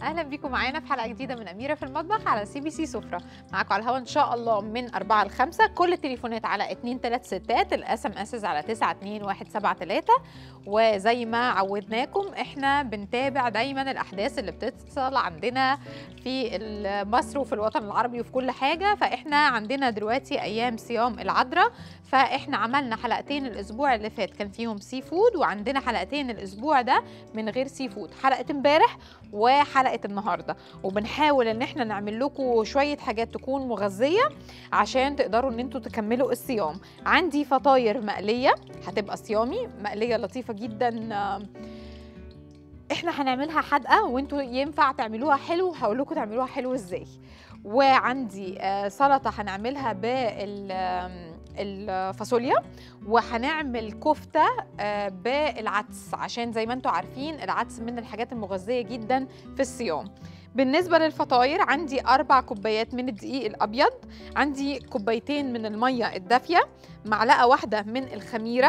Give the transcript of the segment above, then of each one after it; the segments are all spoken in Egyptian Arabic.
اهلا بيكم معانا في حلقه جديده من اميره في المطبخ على سي بي سي سفره معاكم على الهوا ان شاء الله من 4 ل 5 كل التليفونات على 2 3 6 الاس ام اس على 9 2 1 7 3 وزي ما عودناكم احنا بنتابع دايما الاحداث اللي بتحصل عندنا في مصر وفي الوطن العربي وفي كل حاجه فاحنا عندنا دلوقتي ايام صيام العذراء فاحنا عملنا حلقتين الاسبوع اللي فات كان فيهم سي فود وعندنا حلقتين الاسبوع ده من غير سي فود حلقه امبارح وحلقه النهارده وبنحاول ان احنا نعمل لكم شويه حاجات تكون مغذيه عشان تقدروا ان انتوا تكملوا الصيام عندي فطاير مقليه هتبقى صيامي مقليه لطيفه جدا احنا هنعملها حدقه وانتوا ينفع تعملوها حلو هقول لكم تعملوها حلو ازاي وعندي سلطه هنعملها بال الفاصوليا وهنعمل كفته بالعدس عشان زي ما انتم عارفين العدس من الحاجات المغذيه جدا في الصيام بالنسبه للفطاير عندي اربع كوبايات من الدقيق الابيض عندي كوبايتين من الميه الدافيه معلقه واحده من الخميره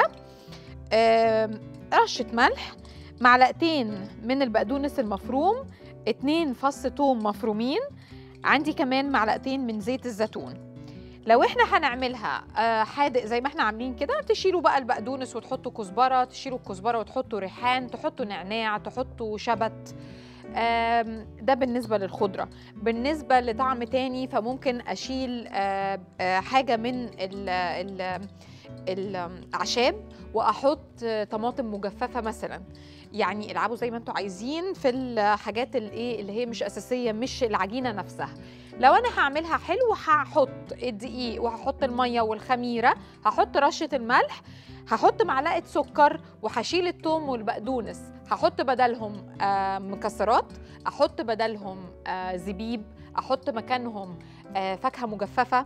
رشه ملح معلقتين من البقدونس المفروم اتنين فص ثوم مفرومين عندي كمان معلقتين من زيت الزيتون لو احنا هنعملها حادق زي ما احنا عاملين كده تشيلوا بقى البقدونس وتحطوا كزبره تشيلوا الكزبره وتحطوا ريحان تحطوا نعناع تحطوا شبت ده بالنسبة للخضرة بالنسبة لطعم تاني فممكن أشيل حاجة من ال ال الأعشاب وأحط طماطم مجففة مثلا يعني العبوا زي ما انتم عايزين في الحاجات الايه اللي هي مش اساسيه مش العجينه نفسها لو انا هعملها حلو هحط الدقيق وهحط الميه والخميره هحط رشه الملح هحط معلقه سكر وهشيل الثوم والبقدونس هحط بدلهم آه مكسرات احط بدلهم آه زبيب احط مكانهم آه فاكهه مجففه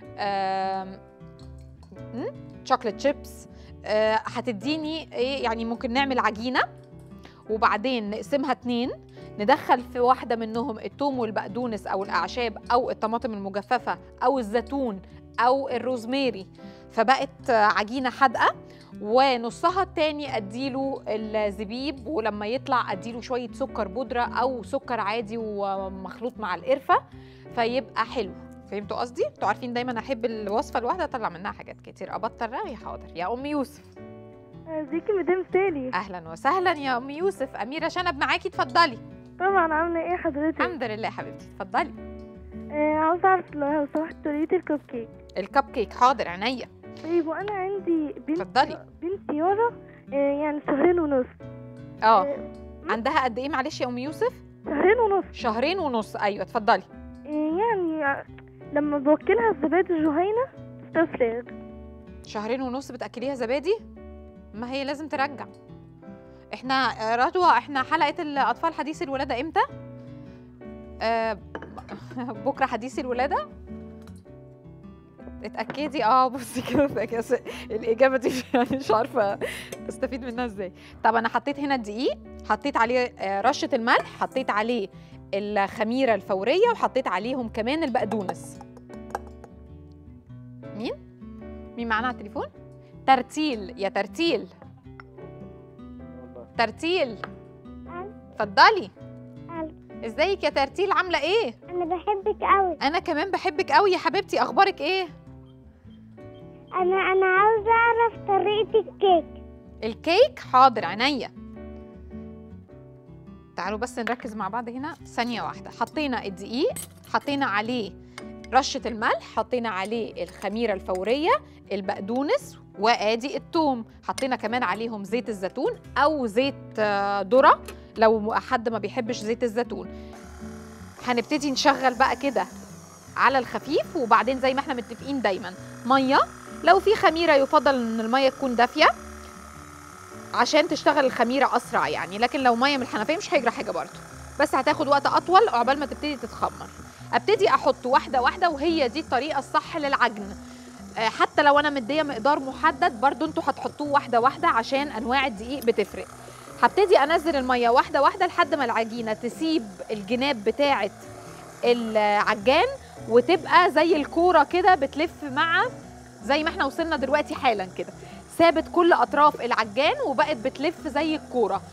شوكليت شيبس هتديني ايه يعني ممكن نعمل عجينه وبعدين نقسمها اتنين ندخل في واحده منهم الثوم والبقدونس او الاعشاب او الطماطم المجففه او الزيتون او الروزماري فبقت عجينه حادقه ونصها التاني اديله الزبيب ولما يطلع اديله شويه سكر بودره او سكر عادي ومخلوط مع القرفه فيبقى حلو فهمتوا قصدي؟ انتوا عارفين دايما احب الوصفه الواحده اطلع منها حاجات كتير ابطل رغي حاضر يا ام يوسف ازيكي مدام سالي اهلا وسهلا يا ام يوسف اميره شنب معاكي اتفضلي طبعا عامله ايه حضرتك الحمد لله حبيبتي اتفضلي آه عاوزه اعرف لو سمحت طريقه الكب كيك الكب كيك حاضر عينيا طيب وانا عندي بنت اتفضلي بنت يارا آه يعني شهرين ونص اه عندها قد ايه معلش يا ام يوسف شهرين ونص شهرين ونص ايوه اتفضلي آه يعني لما بوكلها الزبادي الجهينه تستفرغ شهرين ونص بتاكليها زبادي ما هي لازم ترجع احنا رضوى احنا حلقه الاطفال حديث الولاده امتى آه بكره حديث الولاده اتاكدي اه بصي كده الاجابه دي يعني مش عارفه استفيد منها ازاي طب انا حطيت هنا الدقيق حطيت عليه رشه الملح حطيت عليه الخميره الفوريه وحطيت عليهم كمان البقدونس مين مين معانا على التليفون ترتيل يا ترتيل ترتيل اتفضلي ازيك يا ترتيل عامله ايه انا بحبك قوي انا كمان بحبك قوي يا حبيبتي اخبارك ايه انا انا عاوزه اعرف طريقه الكيك الكيك حاضر عينيا تعالوا بس نركز مع بعض هنا ثانيه واحده حطينا الدقيق حطينا عليه رشه الملح حطينا عليه الخميره الفوريه البقدونس وادي الثوم حطينا كمان عليهم زيت الزيتون او زيت ذره لو حد ما بيحبش زيت الزيتون هنبتدي نشغل بقى كده على الخفيف وبعدين زي ما احنا متفقين دايما ميه لو في خميره يفضل ان الميه تكون دافيه عشان تشتغل الخميره اسرع يعني لكن لو ميه من الحنفيه مش هيجرى حاجه برضه بس هتاخد وقت اطول عقبال ما تبتدي تتخمر ابتدي احط واحده واحده وهي دي الطريقه الصح للعجن حتى لو انا مديه مقدار محدد برضو انتوا هتحطوه واحده واحده عشان انواع الدقيق بتفرق هبتدي انزل الميه واحده واحده لحد ما العجينه تسيب الجناب بتاعه العجان وتبقى زي الكوره كده بتلف مع زي ما احنا وصلنا دلوقتي حالا كده سابت كل اطراف العجان وبقت بتلف زي الكوره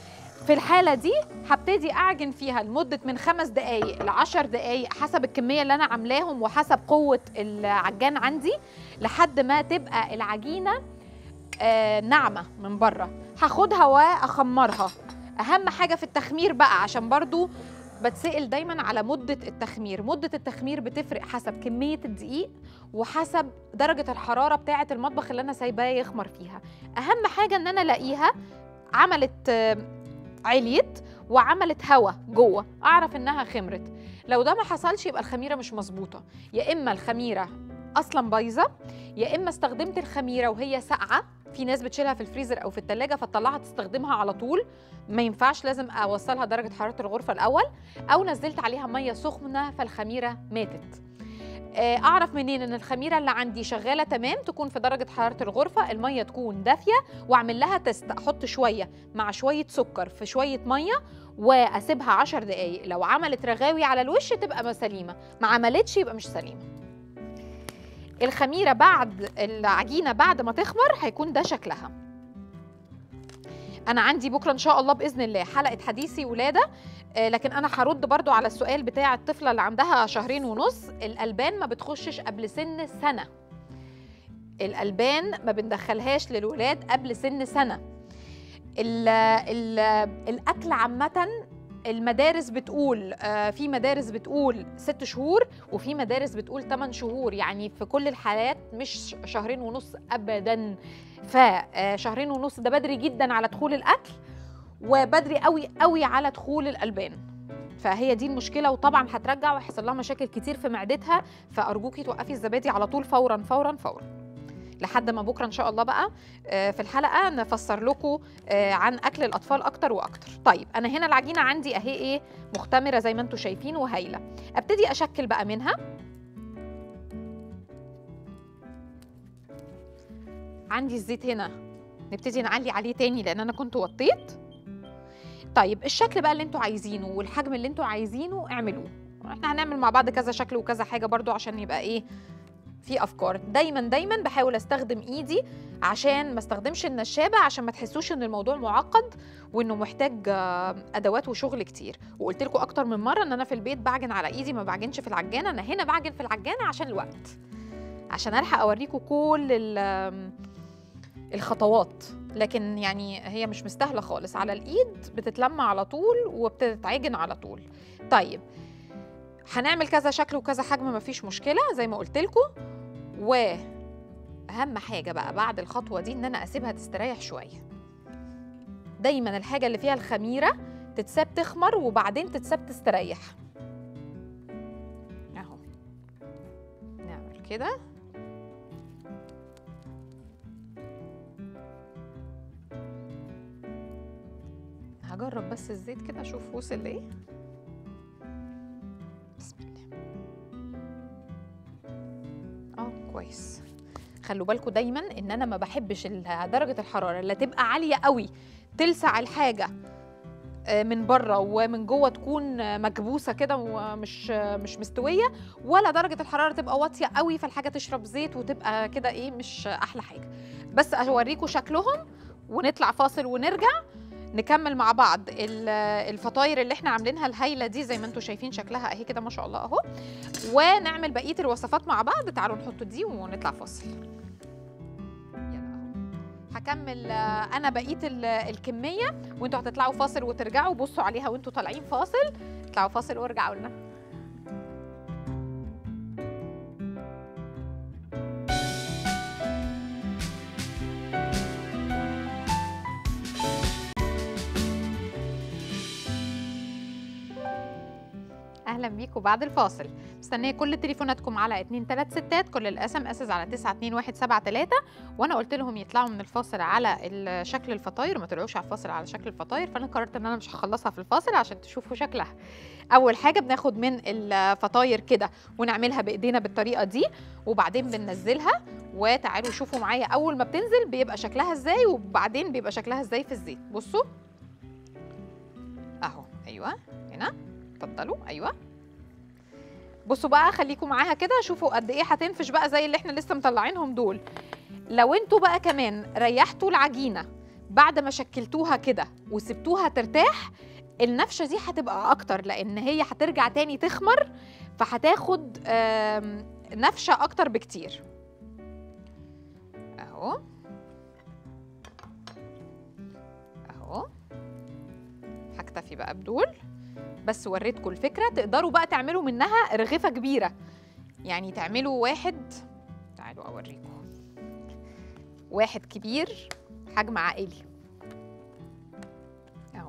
في الحاله دي هبتدي اعجن فيها لمده من خمس دقائق لعشر دقائق حسب الكميه اللي انا عاملاهم وحسب قوه العجان عندي لحد ما تبقى العجينه آه ناعمه من بره هاخدها واخمرها اهم حاجه في التخمير بقى عشان برضو بتسأل دايما على مدة التخمير مدة التخمير بتفرق حسب كمية الدقيق وحسب درجة الحرارة بتاعة المطبخ اللي أنا سايباه يخمر فيها أهم حاجة إن أنا ألاقيها عملت آه، عليت وعملت هوا جوه أعرف إنها خمرت لو ده ما حصلش يبقى الخميرة مش مظبوطة يا إما الخميرة أصلا بايظة يا إما استخدمت الخميرة وهي ساقعة في ناس بتشيلها في الفريزر أو في التلاجة فتطلعها تستخدمها على طول ما ينفعش لازم أوصلها درجة حرارة الغرفة الأول او نزلت عليها ميه سخنه فالخميره ماتت آه، اعرف منين ان الخميره اللي عندي شغاله تمام تكون في درجه حراره الغرفه الميه تكون دافيه واعمل لها تست احط شويه مع شويه سكر في شويه ميه واسيبها 10 دقائق لو عملت رغاوي على الوش تبقى ما سليمه ما عملتش يبقى مش سليمه الخميره بعد العجينه بعد ما تخمر هيكون ده شكلها انا عندي بكره ان شاء الله باذن الله حلقه حديثي ولاده آه، لكن انا هرد برضو على السؤال بتاع الطفله اللي عندها شهرين ونص الالبان ما بتخشش قبل سن سنه الالبان ما بندخلهاش للولاد قبل سن سنه ال ال الاكل عامه المدارس بتقول آه، في مدارس بتقول ست شهور وفي مدارس بتقول 8 شهور يعني في كل الحالات مش شهرين ونص ابدا فشهرين ونص ده بدري جدا على دخول الاكل وبدري قوي قوي على دخول الالبان فهي دي المشكله وطبعا هترجع ويحصل لها مشاكل كتير في معدتها فارجوكي توقفي الزبادي على طول فورا فورا فورا لحد ما بكره ان شاء الله بقى آه، في الحلقه نفسر لكم آه، عن اكل الاطفال اكتر واكتر طيب انا هنا العجينه عندي اهي ايه مختمره زي ما انتم شايفين وهايله ابتدي اشكل بقى منها عندي الزيت هنا نبتدي نعلي عليه تاني لان انا كنت وطيت طيب الشكل بقى اللي انتوا عايزينه والحجم اللي انتوا عايزينه اعملوه احنا هنعمل مع بعض كذا شكل وكذا حاجه برضو عشان يبقى ايه في افكار دايما دايما بحاول استخدم ايدي عشان ما استخدمش النشابه عشان ما تحسوش ان الموضوع معقد وانه محتاج آه، ادوات وشغل كتير وقلت لكم اكتر من مره ان انا في البيت بعجن على ايدي ما بعجنش في العجانه انا هنا بعجن في العجانه عشان الوقت عشان الحق اوريكم كل ال- آم، الخطوات لكن يعني هي مش مستاهله خالص على الايد بتتلم على طول وبتتعجن على طول طيب هنعمل كذا شكل وكذا حجم مفيش مشكله زي ما قلت لكم واهم حاجه بقى بعد الخطوه دي ان انا اسيبها تستريح شويه دايما الحاجه اللي فيها الخميره تتساب تخمر وبعدين تتساب تستريح اهو نعمل كده هجرب بس الزيت كده اشوف وصل لايه بسم الله اه كويس خلوا بالكم دايما ان انا ما بحبش ال- درجه الحراره اللي تبقى عاليه قوي تلسع الحاجه آه، من بره ومن جوه تكون آه، مكبوسه كده ومش آه، مش مستويه ولا درجه الحراره تبقى واطيه قوي فالحاجه تشرب زيت وتبقى كده ايه مش احلى حاجه بس اوريكم شكلهم ونطلع فاصل ونرجع نكمل مع بعض ال- الفطاير اللي احنا عاملينها الهايله دي زي ما انتم شايفين شكلها اهي كده ما شاء الله اهو ونعمل بقيه الوصفات مع بعض تعالوا نحط دي ونطلع فاصل يلا اهو هكمل آه، انا بقيه ال- الكميه وانتوا هتطلعوا فاصل وترجعوا بصوا عليها وانتوا طالعين فاصل اطلعوا فاصل وارجعوا لنا اهلا بيكم بعد الفاصل مستنيه كل تليفوناتكم على 2 3 ستات كل الاس ام اس على 9 2 1 7 3 وانا قلت لهم يطلعوا من الفاصل على ال- شكل الفطاير ما طلعوش على الفاصل على شكل الفطاير فانا قررت ان انا مش هخلصها في الفاصل عشان تشوفوا شكلها اول حاجه بناخد من الفطاير كده ونعملها بايدينا بالطريقه دي وبعدين بننزلها وتعالوا شوفوا معايا اول ما بتنزل بيبقى شكلها ازاي وبعدين بيبقى شكلها ازاي في الزيت بصوا اهو ايوه هنا اتفضلوا ايوه بصوا بقى خليكم معاها كده شوفوا قد ايه هتنفش بقى زي اللي احنا لسه مطلعينهم دول لو انتوا بقى كمان ريحتوا العجينه بعد ما شكلتوها كده وسبتوها ترتاح النفشه دي هتبقى اكتر لان هي هترجع تاني تخمر فهتاخد آم، نفشه اكتر بكتير اهو اهو هكتفي بقى بدول بس وريتكم الفكره تقدروا بقى تعملوا منها رغيفه كبيره يعني تعملوا واحد تعالوا اوريكم واحد كبير حجم عائلي اهو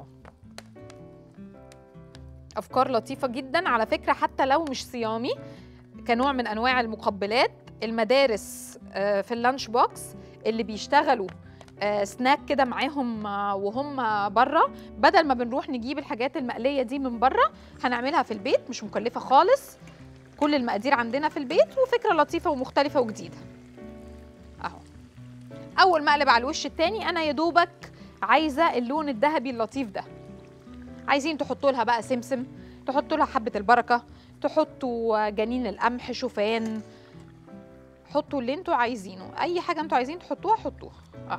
افكار لطيفه جدا على فكره حتى لو مش صيامي كنوع من انواع المقبلات المدارس آه، في اللانش بوكس اللي بيشتغلوا آه، سناك كده معاهم آه، وهم بره بدل ما بنروح نجيب الحاجات المقليه دي من بره هنعملها في البيت مش مكلفه خالص كل المقادير عندنا في البيت وفكره لطيفه ومختلفه وجديده اهو اول ما اقلب على الوش التاني انا يا دوبك عايزه اللون الذهبي اللطيف ده عايزين تحطوا لها بقى سمسم تحطوا لها حبه البركه تحطوا جنين القمح شوفان حطوا اللي انتوا عايزينه اي حاجه انتوا عايزين تحطوها حطوها اهو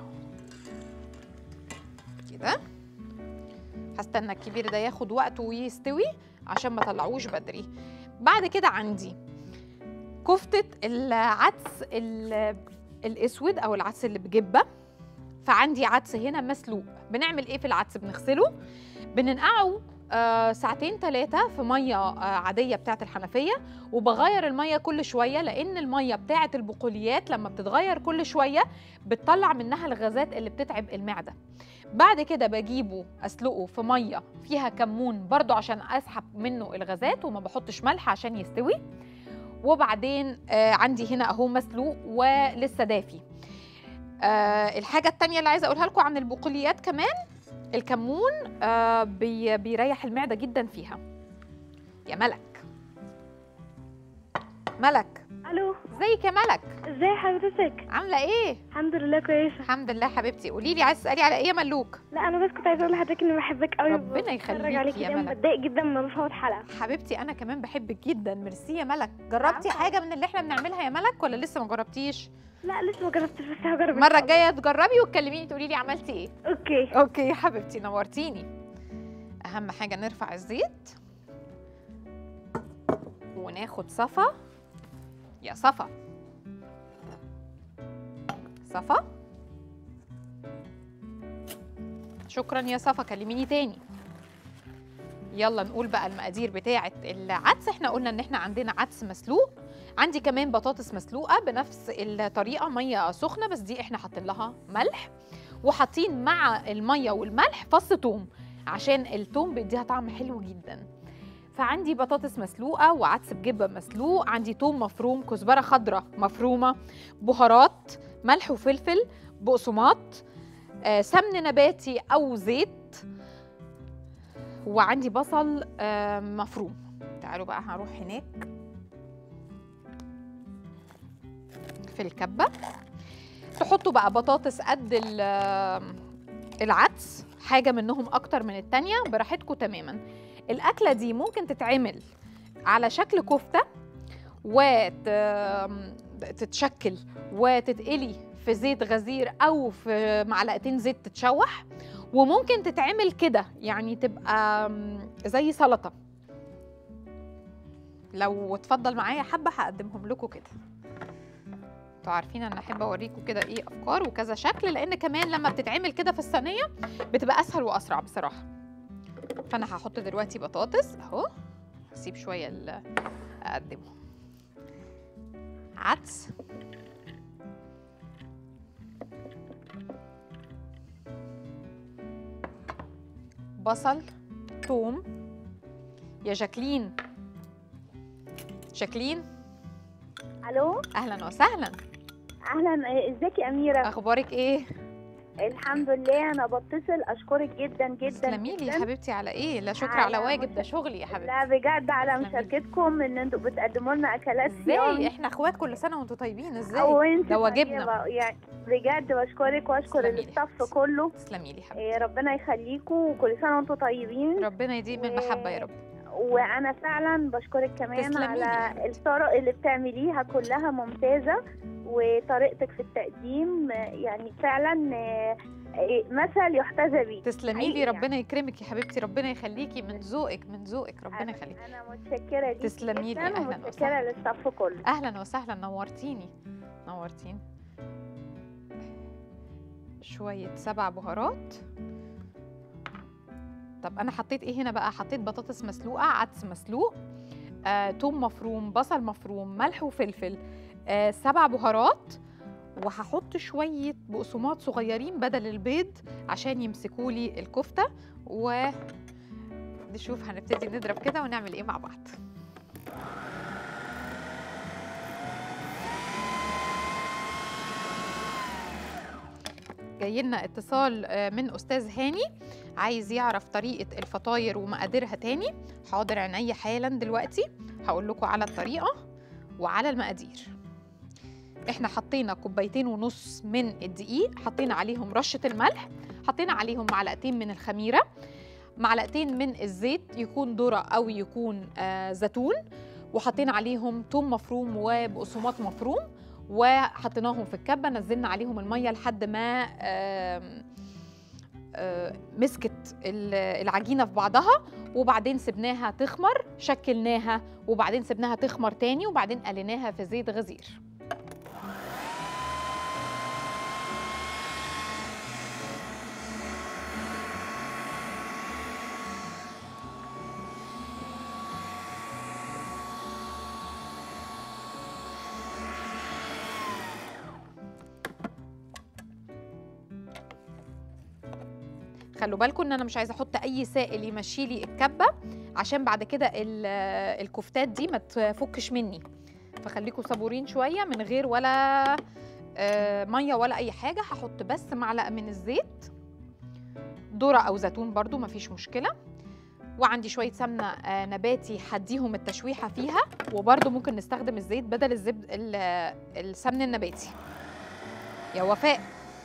كده هستنى الكبير ده ياخد وقته ويستوي عشان ما طلعوش بدري بعد كده عندي كفتة العدس ال- الأسود أو العدس اللي بجبة فعندي عدس هنا مسلوق بنعمل إيه في العدس بنغسله بننقعه آه ساعتين ثلاثة في مية آه عادية بتاعة الحنفية وبغير المية كل شوية لأن المية بتاعة البقوليات لما بتتغير كل شوية بتطلع منها الغازات اللي بتتعب المعدة بعد كده بجيبه أسلقه في مية فيها كمون برضو عشان أسحب منه الغازات وما بحطش ملح عشان يستوي وبعدين آه عندي هنا أهو مسلوق ولسه دافي آه الحاجة التانية اللي عايزة أقولها لكم عن البقوليات كمان الكمون آه بي بيريح المعدة جدا فيها يا ملك ملك الو ازيك يا ملك ازاي حضرتك عاملة ايه؟ الحمد لله كويسه الحمد لله حبيبتي قولي لي عايز تسألي على ايه يا ملوك؟ لا انا بس كنت عايزه اقول لحضرتك اني بحبك قوي ربنا وبتفرج يخليكي عليكي يا دايما ملك. بتضايق جدا لما بفوت حلقه حبيبتي انا كمان بحبك جدا ميرسي يا ملك جربتي عفواً. حاجة من اللي احنا بنعملها يا ملك ولا لسه ما جربتيش؟ لا لسه ما جربتش بس هجرب إن المرة شاء الله. الجاية تجربي وتكلميني تقولي لي عملتي ايه اوكي اوكي يا حبيبتي نورتيني اهم حاجه نرفع الزيت وناخد صفا يا صفا صفا شكرا يا صفا كلميني تاني يلا نقول بقى المقادير بتاعه العدس احنا قلنا ان احنا عندنا عدس مسلوق عندي كمان بطاطس مسلوقه بنفس الطريقه ميه سخنه بس دي احنا حاطين لها ملح وحاطين مع الميه والملح فص توم عشان التوم بيديها طعم حلو جدا فعندي بطاطس مسلوقه وعدس بجبه مسلوق عندي توم مفروم كزبره خضراء مفرومه بهارات ملح وفلفل بقسماط آه، سمن نباتي او زيت وعندي بصل آه، مفروم تعالوا بقى هروح هناك في الكبه تحطوا بقى بطاطس قد ال- العدس حاجه منهم اكتر من التانية براحتكم تماما الاكله دي ممكن تتعمل على شكل كفته وتتشكل وتتقلي في زيت غزير او في معلقتين زيت تتشوح وممكن تتعمل كده يعني تبقى زي سلطه لو اتفضل معايا حبه هقدمهم لكم كده انتوا عارفين انا احب اوريكم كده ايه افكار وكذا شكل لان كمان لما بتتعمل كده في الصينيه بتبقى اسهل واسرع بصراحه فانا هحط دلوقتي بطاطس اهو هسيب شويه ال- اقدمه عدس بصل توم يا جاكلين جاكلين الو اهلا وسهلا اهلا إيه، ازيك يا اميره اخبارك ايه الحمد لله انا بتصل اشكرك جدا جدا تسلمي لي يا جداً. حبيبتي على ايه لا شكر على على واجب ده مشا- شغلي يا حبيبتي لا بجد على تسلمي لي. مشاركتكم ان انتوا بتقدموا لنا اكلات ازاي احنا اخوات كل سنه وانتم طيبين ازاي وانت ده واجبنا طيبة. يعني بجد بشكرك واشكر تسلمي لي. الاستاف كله تسلمي لي حبيبتي إيه، ربنا يخليكم وكل سنه وانتم طيبين ربنا يديم من المحبه يا رب وانا فعلا بشكرك كمان تسلمي لي يا على حبيبتي. الطرق اللي بتعمليها كلها ممتازه وطريقتك في التقديم آه، يعني فعلا آه، إيه، مثل يحتذى به تسلمي لي حقيقي ربنا يكرمك يا حبيبتي ربنا يخليكي من ذوقك من ذوقك ربنا أنا- يخليكي انا متشكره ليكي تسلمي لي، جداً أهلاً ومتشكره وسهلاً. للصف كله اهلا وسهلا نورتيني نورتيني شويه سبع بهارات طب انا حطيت ايه هنا بقى حطيت بطاطس مسلوقه عدس مسلوق آه، توم مفروم بصل مفروم ملح وفلفل آه، سبع بهارات وهحط شويه بقسماط صغيرين بدل البيض عشان يمسكوا لي الكفته و نشوف هنبتدي نضرب كده ونعمل ايه مع بعض جاي لنا اتصال آه، من استاذ هاني عايز يعرف طريقه الفطاير ومقاديرها تاني حاضر عينيا حالا دلوقتي هقول لكم على الطريقه وعلى المقادير احنا حطينا كوبايتين ونص من الدقيق حطينا عليهم رشه الملح حطينا عليهم معلقتين من الخميره معلقتين من الزيت يكون ذره او يكون آه زيتون وحطينا عليهم توم مفروم وبقسماط مفروم وحطيناهم في الكبه نزلنا عليهم الميه لحد ما آم، آه، مسكت ال- العجينه في بعضها وبعدين سبناها تخمر شكلناها وبعدين سبناها تخمر تاني وبعدين قليناها في زيت غزير خلوا بالكم ان انا مش عايزه احط اي سائل يمشي لي الكبه عشان بعد كده ال- الكفتات دي ما تفكش مني فخليكم صبورين شويه من غير ولا آه، ميه ولا اي حاجه هحط بس معلقه من الزيت ذره او زيتون برضو مفيش مشكله وعندي شويه سمنه آه، نباتي هديهم التشويحه فيها وبرضو ممكن نستخدم الزيت بدل الزبد ال- السمن النباتي يا وفاء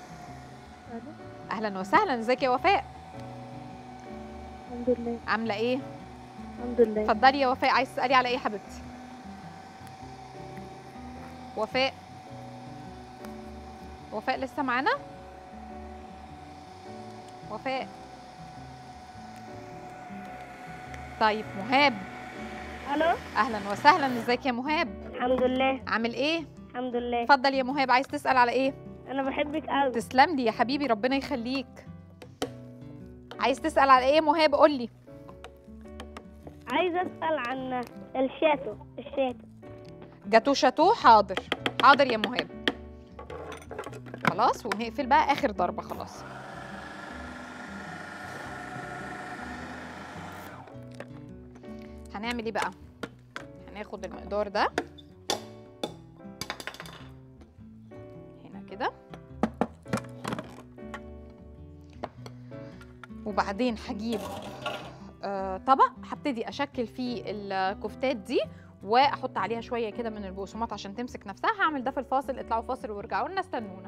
اهلا وسهلا ازيك يا وفاء الحمد لله عامله ايه الحمد لله اتفضلي يا وفاء عايز تسالي على ايه يا حبيبتي وفاء وفاء لسه معانا وفاء طيب مهاب الو اهلا وسهلا ازيك يا مهاب الحمد لله عامل ايه الحمد لله اتفضل يا مهاب عايز تسال على ايه انا بحبك قوي تسلم لي يا حبيبي ربنا يخليك عايز تسال على ايه يا مهاب قول لي عايزه اسال عن الشاتو الشاتو جاتو شاتو حاضر حاضر يا مهاب خلاص ونقفل بقى اخر ضربه خلاص هنعمل ايه بقى هناخد المقدار ده هنا كده وبعدين هجيب آه، طبق هبتدي اشكل فيه الكفتات دي واحط عليها شويه كده من البقسماط عشان تمسك نفسها هعمل ده في الفاصل اطلعوا فاصل وارجعوا لنا استنونا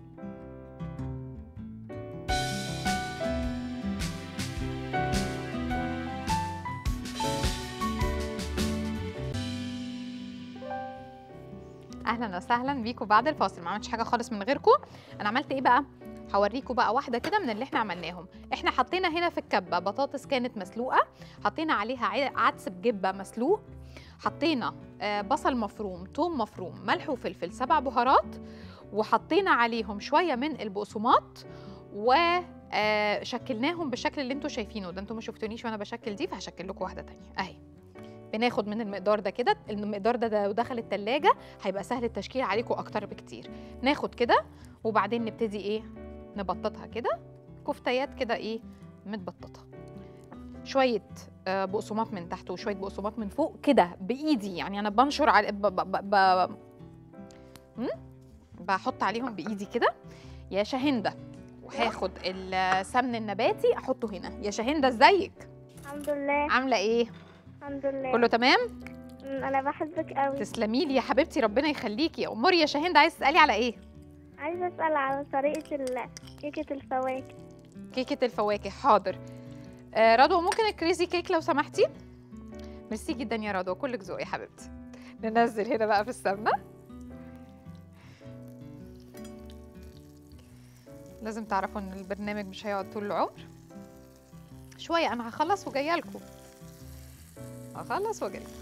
اهلا وسهلا بيكم بعد الفاصل ما عملتش حاجه خالص من غيركم انا عملت ايه بقى هوريكم بقى واحده كده من اللي احنا عملناهم احنا حطينا هنا في الكبه بطاطس كانت مسلوقه حطينا عليها ع- عدس بجبه مسلوق حطينا آه، بصل مفروم توم مفروم ملح وفلفل سبع بهارات وحطينا عليهم شويه من البقسماط وشكلناهم بالشكل اللي انتوا شايفينه ده انتوا ما شفتونيش وانا بشكل دي فهشكل لكم واحده تانية اهي بناخد من المقدار ده كده المقدار ده, ده لو دخل التلاجة هيبقى سهل التشكيل عليكم اكتر بكتير ناخد كده وبعدين نبتدي ايه نبططها كده كفتيات كده ايه متبططه شويه آه، بقسماط من تحت وشويه بقسماط من فوق كده بايدي يعني انا بنشر على ب... ب... ب... ب... م? بحط عليهم بايدي كده يا شاهندة وهاخد السمن النباتي احطه هنا يا شاهندة ازيك الحمد لله عامله ايه الحمد لله كله تمام أمم، انا بحبك قوي تسلمي لي يا حبيبتي ربنا يخليكي اموري يا شاهندة عايز تسالي على ايه عايزه اسال على طريقه ال- كيكه الفواكه كيكه الفواكه حاضر آه رضوى ممكن الكريزي كيك لو سمحتي ميرسي جدا يا رضوى كلك ذوق يا حبيبتي ننزل هنا بقى في السمنه لازم تعرفوا ان البرنامج مش هيقعد طول العمر شويه انا هخلص وجايه لكم هخلص واجي لكم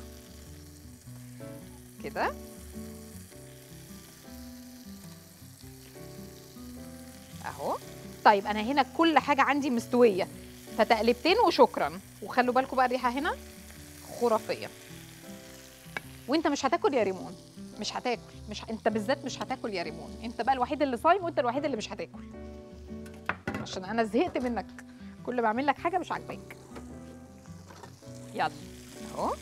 كده اهو طيب انا هنا كل حاجه عندي مستويه فتقلبتين وشكرا وخلوا بالكم بقى الريحه هنا خرافيه وانت مش هتاكل يا ريمون مش هتاكل مش انت بالذات مش هتاكل يا ريمون انت بقى الوحيد اللي صايم وانت الوحيد اللي مش هتاكل عشان انا زهقت منك كل ما بعمل لك حاجه مش عاجباك يلا اهو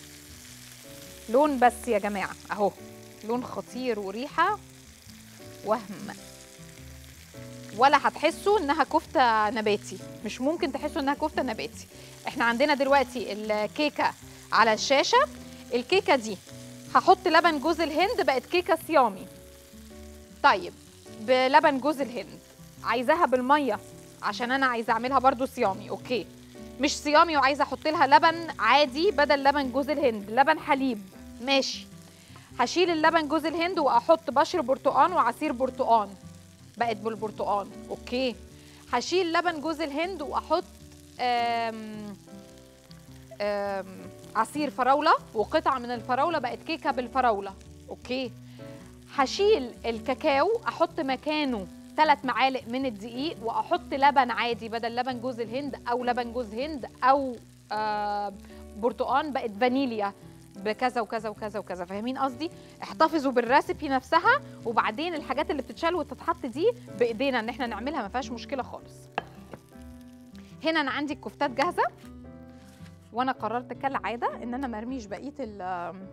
لون بس يا جماعه اهو لون خطير وريحه وهم ولا هتحسوا انها كفته نباتي مش ممكن تحسوا انها كفته نباتي احنا عندنا دلوقتي الكيكه على الشاشه الكيكه دي هحط لبن جوز الهند بقت كيكه صيامي طيب بلبن جوز الهند عايزاها بالميه عشان انا عايزه اعملها برضو صيامي اوكي مش صيامي وعايزه احط لها لبن عادي بدل لبن جوز الهند لبن حليب ماشي هشيل اللبن جوز الهند واحط بشر برتقان وعصير برتقان بقت بالبرتقان اوكي هشيل لبن جوز الهند واحط آم آم عصير فراوله وقطعه من الفراوله بقت كيكه بالفراوله اوكي هشيل الكاكاو احط مكانه ثلاث معالق من الدقيق واحط لبن عادي بدل لبن جوز الهند او لبن جوز هند او آه برتقان بقت فانيليا بكذا وكذا وكذا وكذا فاهمين قصدي احتفظوا بالريسبي نفسها وبعدين الحاجات اللي بتتشال وتتحط دي بايدينا ان احنا نعملها ما فيهاش مشكله خالص هنا انا عندي الكفتات جاهزه وانا قررت كالعاده ان انا مرميش بقيه ال-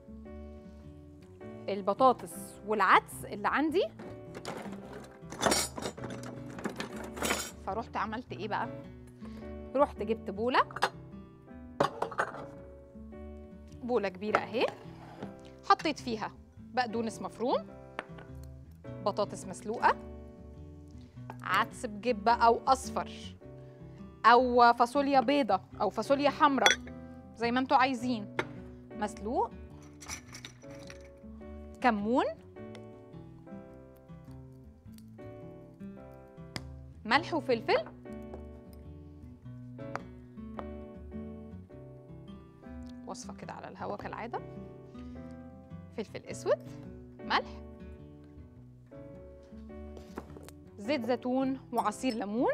البطاطس والعدس اللي عندي فرحت عملت ايه بقى رحت جبت بوله بوله كبيره اهي حطيت فيها بقدونس مفروم بطاطس مسلوقه عدس بجبه او اصفر او فاصوليا بيضه او فاصوليا حمراء زي ما انتوا عايزين مسلوق كمون ملح وفلفل وصفه كده على الهوا كالعاده فلفل اسود ملح زيت زيتون وعصير ليمون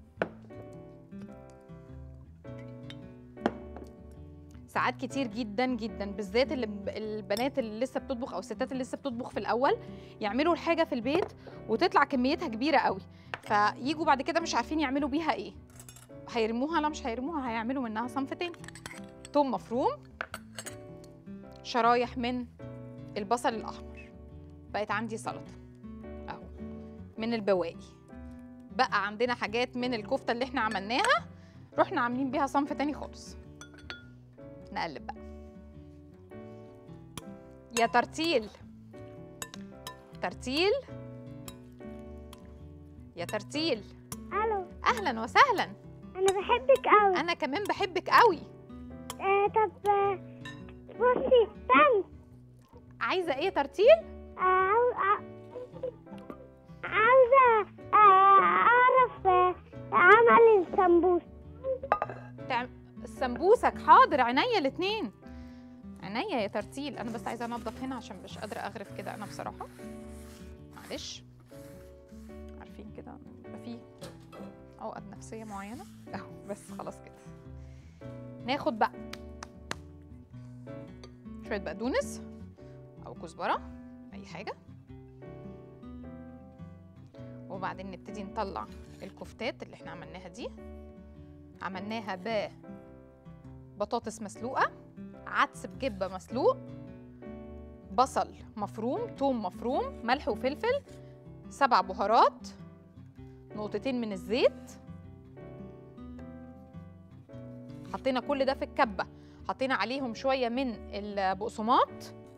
ساعات كتير جدا جدا بالذات اللي البنات اللي لسه بتطبخ او الستات اللي لسه بتطبخ في الاول يعملوا الحاجه في البيت وتطلع كميتها كبيره قوي فيجوا بعد كده مش عارفين يعملوا بيها ايه هيرموها لا مش هيرموها هيعملوا منها صنف تاني توم مفروم شرايح من البصل الاحمر بقت عندي سلطه اهو من البواقي بقى عندنا حاجات من الكفته اللي احنا عملناها رحنا عاملين بيها صنف تاني خالص نقلب بقى يا ترتيل ترتيل يا ترتيل الو اهلا وسهلا انا بحبك قوي انا كمان بحبك قوي آه طب آه، بصي استنى عايزه ايه ترتيل آه، عاو- ع- عاوزة آه، أعرف آه، عمل السمبوس تعم... السمبوسك حاضر عينيا الاتنين عينيا يا ترتيل انا بس عايزه انضف هنا عشان مش قادره اغرف كده انا بصراحه معلش عارفين كده يبقى فيه عقد نفسيه معينه اهو بس خلاص كده ناخد بقى شويه بقدونس او كزبره اي حاجه وبعدين نبتدي نطلع الكفتات اللي احنا عملناها دي عملناها ب بطاطس مسلوقه عدس بجبه مسلوق بصل مفروم توم مفروم ملح وفلفل سبع بهارات نقطتين من الزيت حطينا كل ده في الكبه حطينا عليهم شويه من البقسماط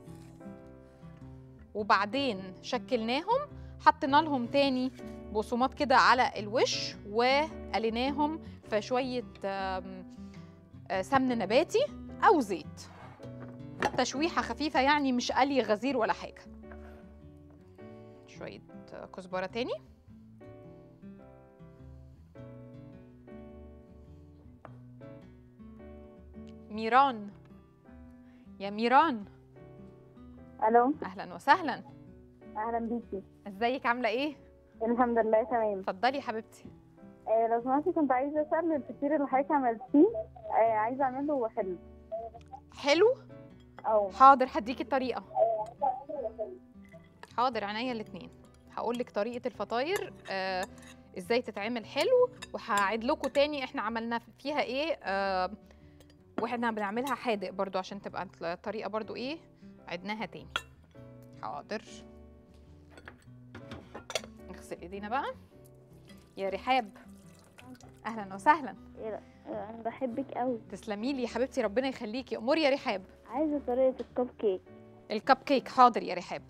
وبعدين شكلناهم حطينا لهم تاني بقسماط كده على الوش وقليناهم في شويه آم، آه، سمن نباتي او زيت تشويحه خفيفه يعني مش قلي غزير ولا حاجه شويه آه، كزبره تاني ميران يا ميران الو اهلا وسهلا اهلا بيكي ازيك عامله ايه الحمد لله تمام اتفضلي يا حبيبتي آه لو سمحتي كنت عايزه اسال الفطير اللي حضرتك عملتيه آه عايزه اعمله حلو حلو او حاضر هديكي الطريقه حاضر عينيا الاتنين هقول لك طريقه الفطاير آه ازاي تتعمل حلو وهعيد لكم تاني احنا عملنا فيها ايه آه واحنا بنعملها حادق برضو عشان تبقى الطريقه برضو ايه عدناها تاني حاضر نغسل ايدينا بقى يا رحاب اهلا وسهلا انا بحبك قوي تسلمي لي يا حبيبتي ربنا يخليكي اموري يا رحاب عايزه طريقه الكب كيك الكب كيك حاضر يا رحاب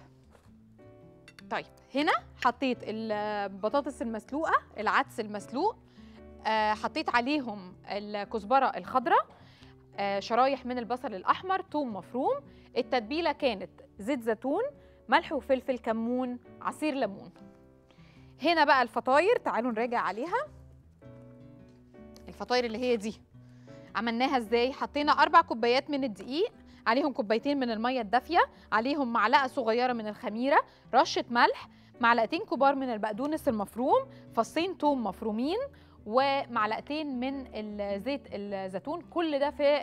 طيب هنا حطيت البطاطس المسلوقه العدس المسلوق آه حطيت عليهم الكزبره الخضراء آه شرايح من البصل الاحمر توم مفروم التتبيله كانت زيت زيتون ملح وفلفل كمون عصير ليمون هنا بقى الفطاير تعالوا نراجع عليها الفطاير اللي هي دي عملناها ازاي حطينا اربع كوبايات من الدقيق عليهم كوبايتين من الميه الدافيه عليهم معلقه صغيره من الخميره رشه ملح معلقتين كبار من البقدونس المفروم فصين توم مفرومين ومعلقتين من زيت الزيتون كل ده في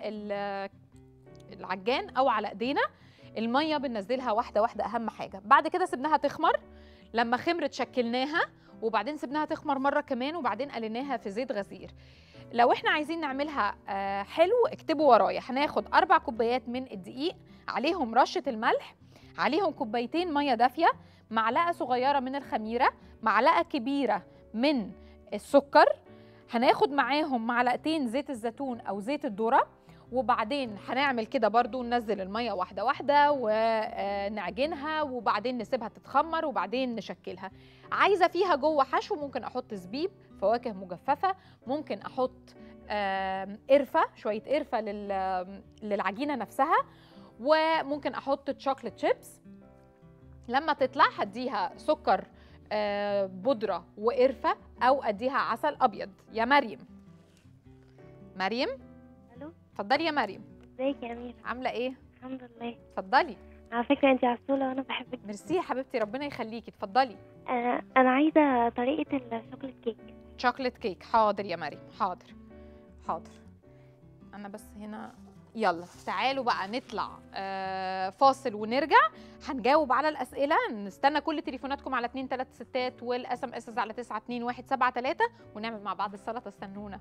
العجان او على ايدينا الميه بننزلها واحده واحده اهم حاجه بعد كده سيبناها تخمر لما خمرت شكلناها وبعدين سيبناها تخمر مره كمان وبعدين قليناها في زيت غزير لو احنا عايزين نعملها آه حلو اكتبوا ورايا هناخد اربع كوبايات من الدقيق عليهم رشه الملح عليهم كوبايتين ميه دافيه معلقه صغيره من الخميره معلقه كبيره من السكر هناخد معاهم معلقتين زيت الزيتون او زيت الذره وبعدين هنعمل كده برضو ننزل الميه واحده واحده ونعجنها وبعدين نسيبها تتخمر وبعدين نشكلها عايزه فيها جوه حشو ممكن احط زبيب فواكه مجففه ممكن احط قرفه شويه قرفه للعجينه نفسها وممكن احط شوكليت شيبس لما تطلع هديها سكر بودره وقرفه او اديها عسل ابيض يا مريم مريم الو اتفضلي يا مريم ازيك يا اميره عامله ايه الحمد لله اتفضلي على فكره انت عسوله وانا بحبك ميرسي يا حبيبتي ربنا يخليكي اتفضلي آه انا عايزه طريقه الشوكليت كيك شوكليت كيك حاضر يا مريم حاضر حاضر انا بس هنا يلا تعالوا بقى نطلع آه فاصل ونرجع هنجاوب على الاسئله نستنى كل تليفوناتكم على 2 3 6 والاس ام اس على 9 2 1 7 3 ونعمل مع بعض السلطه استنونا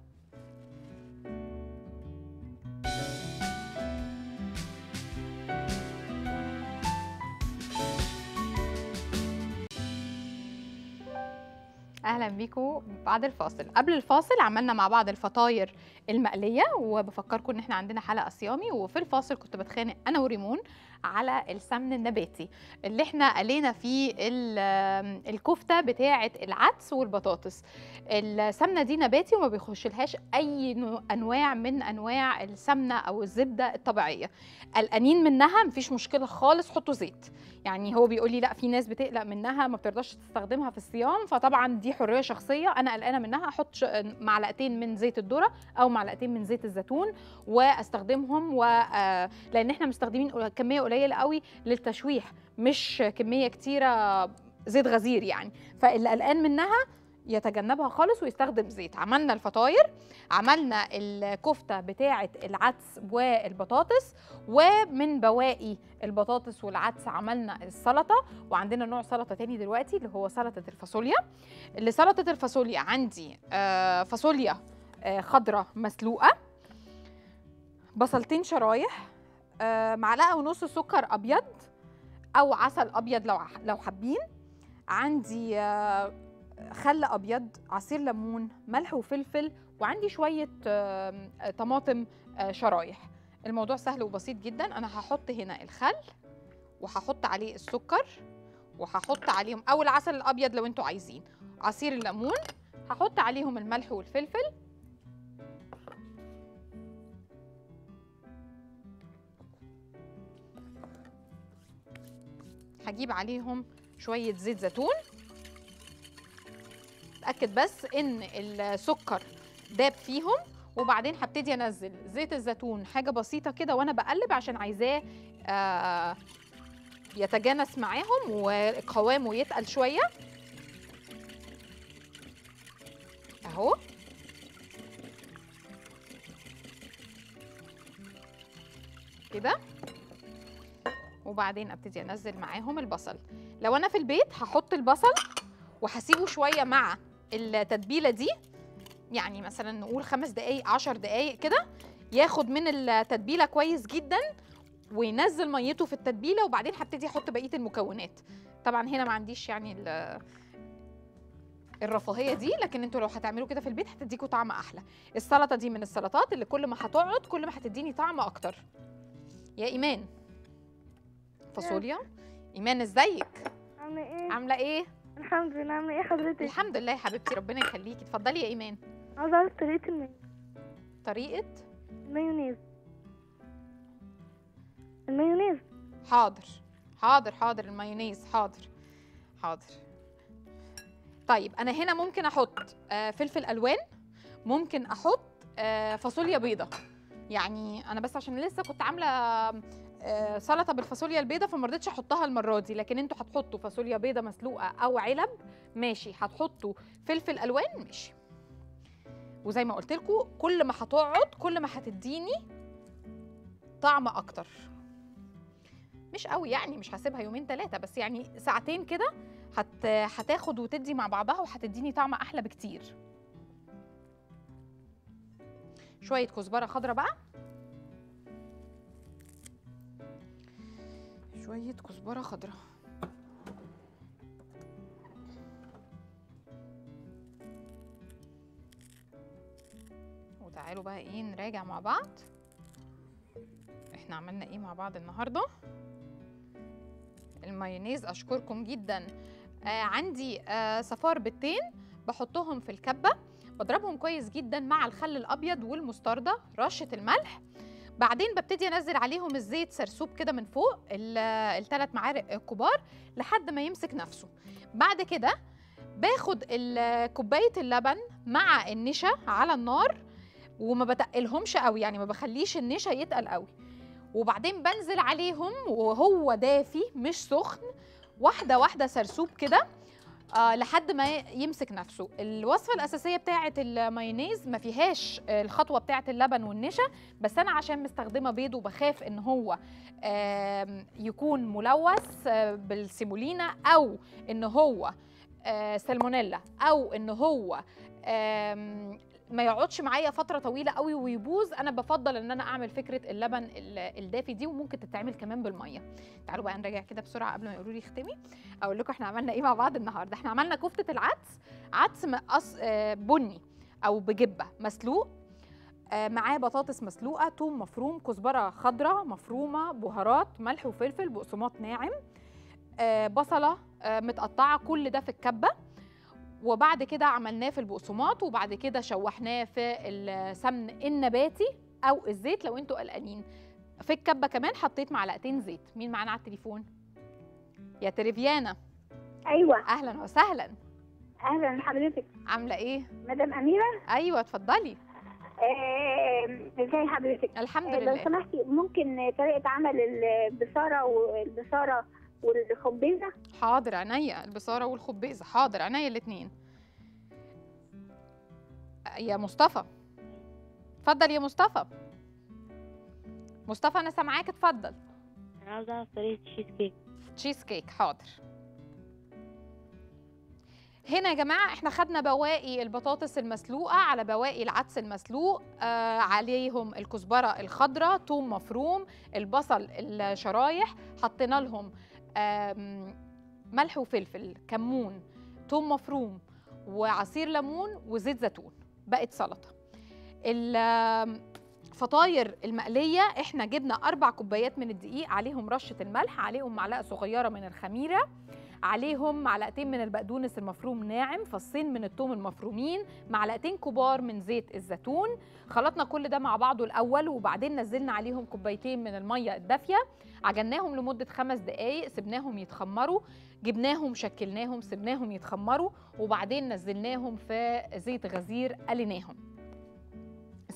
اهلا بيكم بعد الفاصل قبل الفاصل عملنا مع بعض الفطاير المقليه وبفكركم ان احنا عندنا حلقه صيامي وفي الفاصل كنت بتخانق انا وريمون على السمن النباتي اللي احنا قلينا فيه الكفته بتاعه العدس والبطاطس السمنه دي نباتي وما بيخشلهاش اي انواع من انواع السمنه او الزبده الطبيعيه قلقانين منها مفيش مشكله خالص حطوا زيت يعني هو بيقول لي لا في ناس بتقلق منها ما بترضاش تستخدمها في الصيام فطبعا دي حريه شخصيه انا قلقانه منها احط معلقتين من زيت الذره او معلقتين من زيت الزيتون واستخدمهم و لان احنا مستخدمين كميه قليله قوي للتشويح مش كميه كتيره زيت غزير يعني فاللي قلقان منها يتجنبها خالص ويستخدم زيت عملنا الفطاير عملنا الكفته بتاعه العدس والبطاطس ومن بواقي البطاطس والعدس عملنا السلطه وعندنا نوع سلطه تاني دلوقتي اللي هو سلطه الفاصوليا اللي سلطه الفاصوليا عندي فاصوليا خضراء مسلوقه بصلتين شرايح معلقه ونص سكر ابيض او عسل ابيض لو لو حابين عندي خل ابيض عصير ليمون ملح وفلفل وعندي شويه طماطم شرايح الموضوع سهل وبسيط جدا انا هحط هنا الخل وهحط عليه السكر وهحط عليهم او العسل الابيض لو انتوا عايزين عصير الليمون هحط عليهم الملح والفلفل هجيب عليهم شويه زيت زيتون اتاكد بس ان السكر داب فيهم وبعدين هبتدي انزل زيت الزيتون حاجه بسيطه كده وانا بقلب عشان عايزاه آه يتجانس معاهم وقوامه يتقل شويه اهو كده وبعدين ابتدي انزل معاهم البصل لو انا في البيت هحط البصل وهسيبه شويه مع التتبيله دي يعني مثلا نقول خمس دقايق عشر دقايق كده ياخد من التتبيله كويس جدا وينزل ميته في التتبيله وبعدين هبتدي احط بقيه المكونات طبعا هنا ما عنديش يعني ال- الرفاهيه دي لكن انتوا لو هتعملوا كده في البيت هتديكوا طعم احلى السلطه دي من السلطات اللي كل ما هتقعد كل ما هتديني طعم اكتر يا ايمان فاصوليا ايمان ازيك عاملة ايه؟ عامله ايه الحمد لله عاملة ايه حضرتك؟ الحمد لله يا حبيبتي ربنا يخليكي اتفضلي يا ايمان عاوزة اعرف طريقة الماي- طريقه المايونيز المايونيز حاضر حاضر حاضر المايونيز حاضر حاضر طيب انا هنا ممكن احط آه، فلفل الوان ممكن احط آه، فاصوليا بيضه يعني انا بس عشان لسه كنت عامله آه، سلطه بالفاصوليا البيضه فما رضيتش احطها المره دي لكن انتوا هتحطوا فاصوليا بيضه مسلوقه او علب ماشي هتحطوا فلفل الوان ماشي وزي ما قلت لكم كل ما هتقعد كل ما هتديني طعم اكتر مش قوي يعني مش هسيبها يومين ثلاثه بس يعني ساعتين كده هت... هتاخد وتدي مع بعضها وهتديني طعم احلى بكتير شويه كزبره خضراء بقى شويه كزبره خضراء وتعالوا بقى ايه نراجع مع بعض احنا عملنا ايه مع بعض النهارده المايونيز اشكركم جدا آه عندي آه صفار بيضتين بحطهم في الكبه بضربهم كويس جدا مع الخل الابيض والمستردة رشه الملح بعدين ببتدي انزل عليهم الزيت سرسوب كده من فوق الثلاث معالق كبار لحد ما يمسك نفسه بعد كده باخد ال- كوبايه اللبن مع النشا على النار وما بتقلهمش قوي يعني ما بخليش النشا يتقل قوي وبعدين بنزل عليهم وهو دافي مش سخن واحدة واحدة سرسوب كده آه لحد ما يمسك نفسه الوصفة الأساسية بتاعة المايونيز ما فيهاش الخطوة بتاعة اللبن والنشا بس أنا عشان مستخدمة بيض وبخاف إن هو آم، يكون ملوث آه، بالسيمولينا أو إن هو آه، سالمونيلا أو إن هو آم، ما يقعدش معايا فتره طويله قوي ويبوظ انا بفضل ان انا اعمل فكره اللبن ال- الدافي دي وممكن تتعمل كمان بالميه تعالوا بقى نراجع كده بسرعه قبل ما يقولوا لي اختمي اقول لكم احنا عملنا ايه مع بعض النهارده احنا عملنا كفته العدس عدس مقص آه، بني او بجبه مسلوق آه، معاه بطاطس مسلوقه توم مفروم كزبره خضراء مفرومه بهارات ملح وفلفل بقسماط ناعم آه، بصله آه، متقطعه كل ده في الكبه وبعد كده عملناه في البقسماط وبعد كده شوحناه في السمن النباتي او الزيت لو انتوا قلقانين في الكبه كمان حطيت معلقتين زيت مين معانا على التليفون يا تريفيانا ايوه اهلا وسهلا اهلا حضرتك عامله ايه مدام اميره ايوه اتفضلي آه، ازي حضرتك الحمد آه، لو لله سمحتي ممكن طريقه عمل البصاره والبصاره والخبيزه حاضر عينيا البصاره والخبيزه حاضر عينيا الاثنين يا مصطفى اتفضل يا مصطفى مصطفى انا سامعاك اتفضل انا عاوزه اعرف طريقه الشيز كيك تشيز كيك حاضر هنا يا جماعة احنا خدنا بواقي البطاطس المسلوقة على بواقي العدس المسلوق آه عليهم الكزبرة الخضراء توم مفروم البصل الشرايح حطينا لهم آم، ملح وفلفل كمون توم مفروم وعصير ليمون وزيت زيتون بقت سلطة الفطاير المقلية احنا جبنا أربع كوبايات من الدقيق عليهم رشة الملح عليهم معلقة صغيرة من الخميرة عليهم معلقتين من البقدونس المفروم ناعم فصين من الثوم المفرومين معلقتين كبار من زيت الزيتون خلطنا كل ده مع بعضه الأول وبعدين نزلنا عليهم كوبايتين من المية الدافية عجناهم لمدة خمس دقايق سبناهم يتخمروا جبناهم شكلناهم سبناهم يتخمروا وبعدين نزلناهم في زيت غزير قليناهم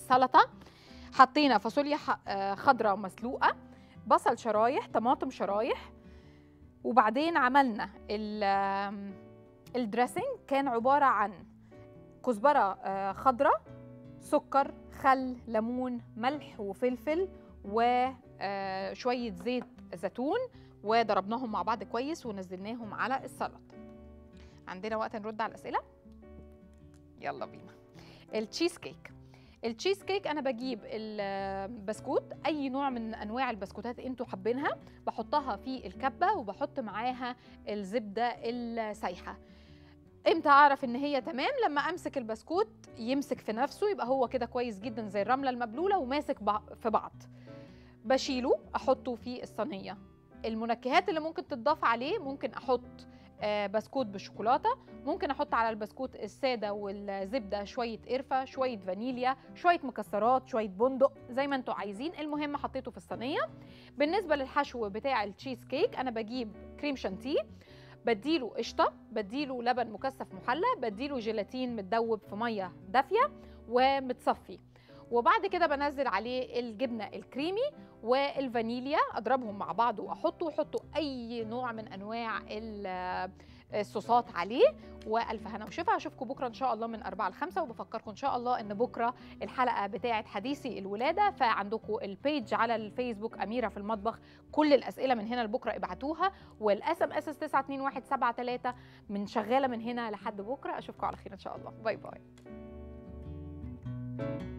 سلطه حطينا فاصوليا ح- آه، خضراء مسلوقه بصل شرايح طماطم شرايح وبعدين عملنا ال- آم، الدريسنج كان عباره عن كزبره آه، خضراء سكر خل ليمون ملح وفلفل وشويه زيت زيتون وضربناهم مع بعض كويس ونزلناهم على السلطه عندنا وقت نرد على الاسئله يلا بينا التشيز كيك التشيز كيك انا بجيب البسكوت اي نوع من انواع البسكوتات انتوا حابينها بحطها في الكبه وبحط معاها الزبده السايحه امتى اعرف ان هي تمام لما امسك البسكوت يمسك في نفسه يبقى هو كده كويس جدا زي الرمله المبلوله وماسك بع- في بعض بشيله احطه في الصينيه المنكهات اللي ممكن تضاف عليه ممكن احط آه، بسكوت بالشوكولاته ممكن احط على البسكوت الساده والزبده شويه قرفه شويه فانيليا شويه مكسرات شويه بندق زي ما انتوا عايزين المهم حطيته في الصينيه بالنسبه للحشو بتاع التشيز كيك انا بجيب كريم شانتيه بديله قشطه بديله لبن مكثف محلى بديله جيلاتين متدوب في ميه دافيه ومتصفي وبعد كده بنزل عليه الجبنه الكريمي والفانيليا اضربهم مع بعض واحطه وحطوا اي نوع من انواع ال- الصوصات عليه والف هنا وشفا اشوفكم بكره ان شاء الله من 4 ل 5 وبفكركم ان شاء الله ان بكره الحلقه بتاعه حديثي الولاده فعندكم البيج على الفيسبوك اميره في المطبخ كل الاسئله من هنا لبكره ابعتوها والاس ام اس 92173 من شغاله من هنا لحد بكره اشوفكم على خير ان شاء الله باي باي